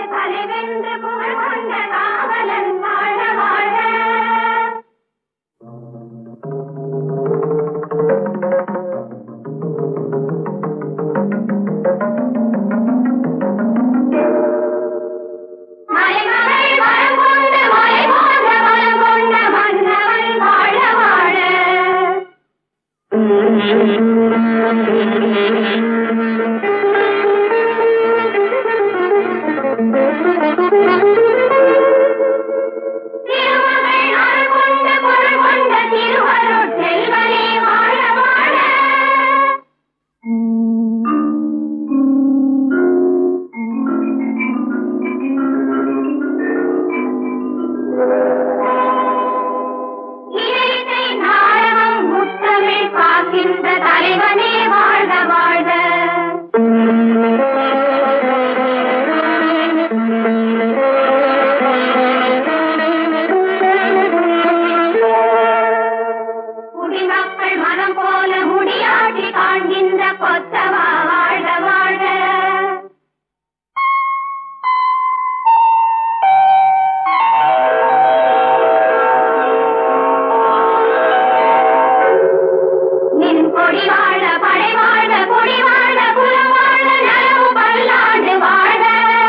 தலைவென்று புகழ் கொண்ட காவலன் வாழ வாழ மலைமலை வரம் கொண்ட மலை போன்ற வரம் கொண்ட மன்னவன் வாழ வாழ திருமகள் அருள் கொண்ட பொருள் கொண்ட திருவருட் செல்வனே வாழ வாழ இயற்கை நாடகம் முத்தமிழ் காக்கின்ற தலைவனே வாழ்க வாழ்க குடிமக்கள் மனம் போல முடியாட்டி காண்கின்ற கொத்தவா வாழ்க வாழ்க நின் கொடி வாழ படை வாழ கொடி வாழ குலம் வாழ நலவு பல்லாண்டு வாழ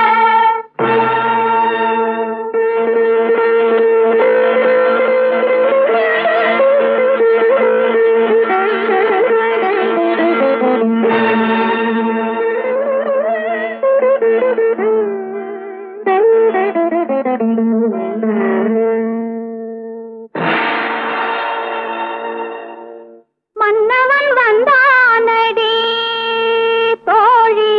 மன்னவன் வந்தானடி தோழி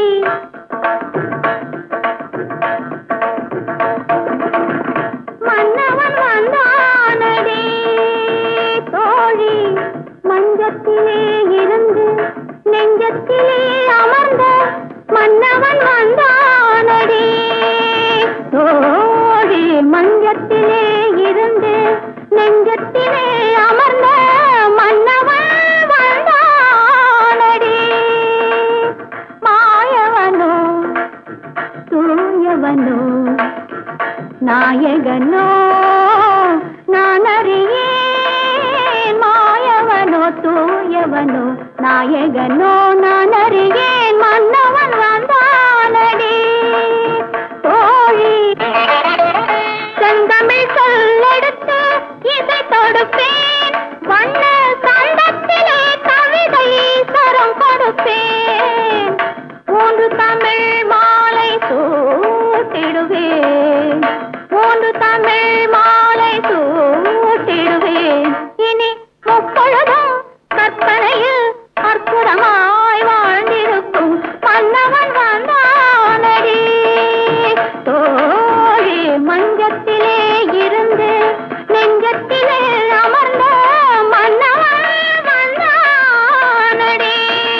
மன்னவன் வந்தானடி தோழி மஞ்சத்திலே இருந்து நெஞ்சத்திலே அமர்ந்த மன்னவன் வந்தானடி தோழி மஞ்சத்திலே இருந்து நெஞ்சத்திலே அமர்ந்த மன்னவன் வந்தானடி மாயவனோ தூயவனோ நாயகனோ நான் அறியேன் மாயவனோ தூயவனோ நாயகனோ நான் அறியேன் மன்னவன் வந்தானடி தோழி செந்தமிழ் சொல்லெடுத்து இசை தொடுப்பேன் வண்ண சண்டத்திலே கவிதை சரம் கொடுப்பேன் மூன்று தமிழ் மாலை சூட்டிடுவேன் மூன்று தமிழ் மாலை சூட்டிடுவேன் இனி முப்பொழுதும் கற்பனையில் அற்புதமாய் வாழ்ந்திருக்கும் மன்னவன் வந்தானடி தோழி மஞ்சத்திலே இருந்து நெஞ்சத்திலே அமர்ந்த மன்னவன் வந்தானடி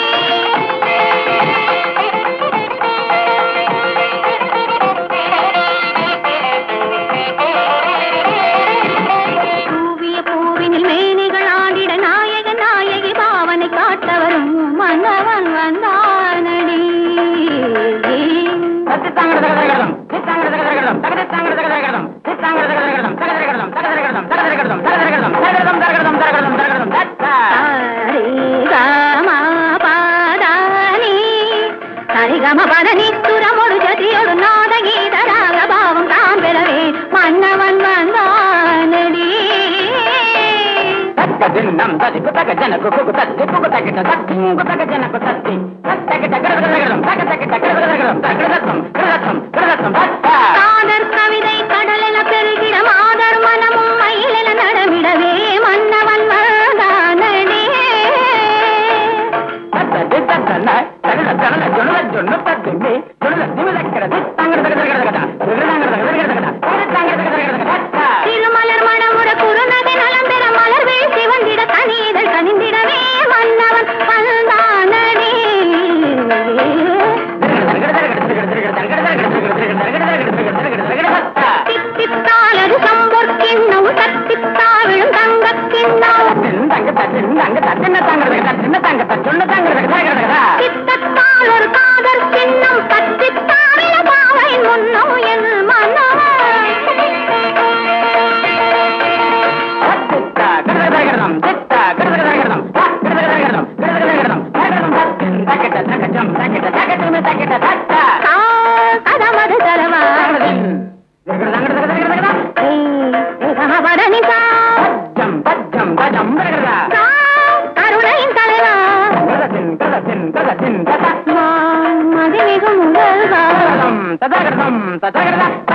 தூவிய பூவினில் மேனிகள் ஆடிட நாயக நாயகி பாவனை காட்டவரும் மன்னவன் வந்தானடி சரிகம பதனி துரமொடு ஜதியொடு நாத கீதராக பாவம் தாம் பெறவே மன்னவன் வந்தானடி தக்கதின்னம் ததிப்பு தக்க ஜனக்கு குக்கு தத்தி புக்கு தக்கிட்ட தத்தி மூக்கு தக்க ஜனக்கு தத்தி தக்கிட்ட கிரகதகடம் தக்க தக்கிட்ட கிரகதகடம் கிரதத்தம் கிரதத்தம் கிரதத்தம் தத்தா காதர் கவிதை கடலென பெருகிட மாதர் மனமும் மயிலென நடமிடவே மன்னவன் வந்தானடி தத்ததி தத்தன தகட தனல ஜொனல ஜொன்னு தத்திமி ஜொனல திமிலக்கிறது தங்கட தகட தகட தகட தகட தகட தகட தகட தகட தத்தா திருமலர் மணமுட குறுநகை நலம் பெற மலர் வீழ்ச்சி வந்திட கனிதழ் கனிந்திடவே மன்னவன் வந்தானடி தித்தித்தாலது சம்பொற் கிண்ணம் தத்தித்தாவிழும் தங்கக் கிண்ணம் தித்தத்தால் ஒரு காதற் கிண்ணம் தத்தித்தாவில பாவை முன்னோ என் தக்கட்ட தக்கச்சம் தக்கட்ட தக்கச்சம் தக்கட்ட தட்ட கா கதமது தரவா பரணி சா பஜ்ஜம் பஜ்ஜம் பஜம் பரகரா கா கருணையின் தலைவா கதத்தின் கதத்தின் கதத்தின் தத மா மதிமிகு முதல்வா ததகரதம் ததகரதம் ததகரத